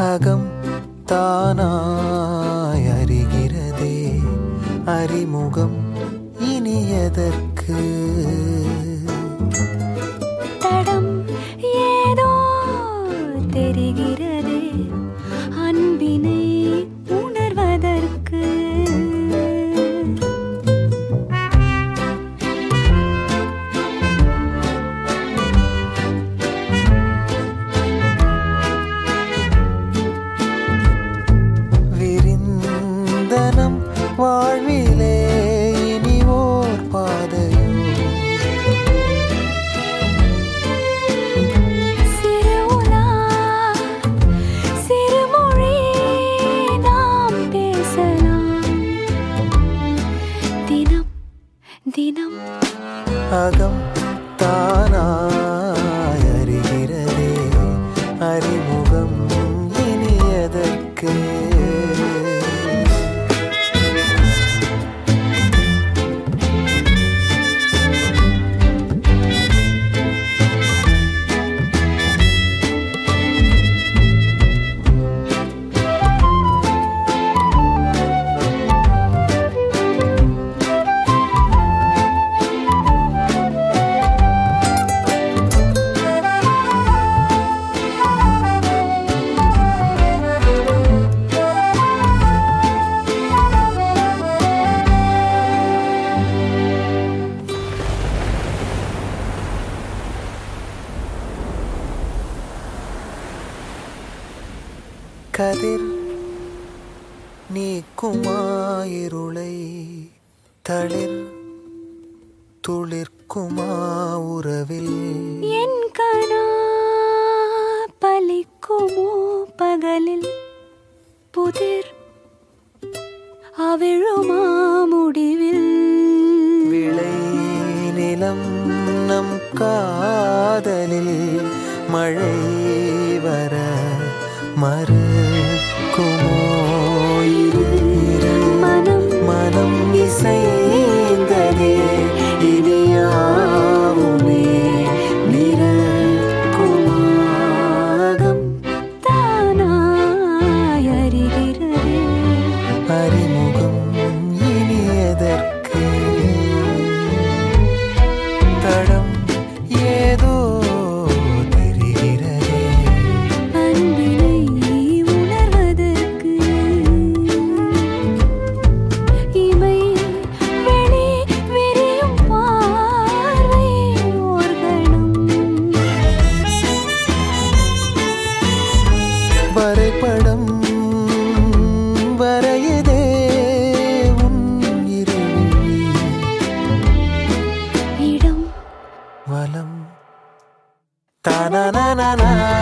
அகம் தானாய் அறிகிறதே அறிமுகம் இனி எதற்கு தடம் ஏதோ தெரிகிறதே அன்பினை உணர்வதற்கு விரிந்தனம் வாழ்விலே இனி ஓர் பாதையோ சிறு உலா சிறு மொழி நாம் பேசலாம் தினம் தினம் அகம் தானாய் அறிகிறதே அறிமுகம் இனி எதற்கு கதிர் நீக்குமாயிருளை தளிர் துளிர்க்குமா உறவில் என் கனா பலிக்குமோ பகலில் புதிர் அவிழுமா முடிவில் விளை நிலம் நம் காதலில் மழை வர மறுக்குமோ இரு இரு மனம் மனம் இசைந்ததே இனியாவுமே நிறக்குமாகம் தானாய் அறிகிறதே அறிமுகம் இனி எதற்கு தடம் ஏதோ தெரிகிறதே அன்பினை உணர்வதற்கு இமை வெளி விரியும் பார்வை ஓர் கணம் வரைபடம் வரையதே உன் இருவிழி இடம் வலம் தானனனனா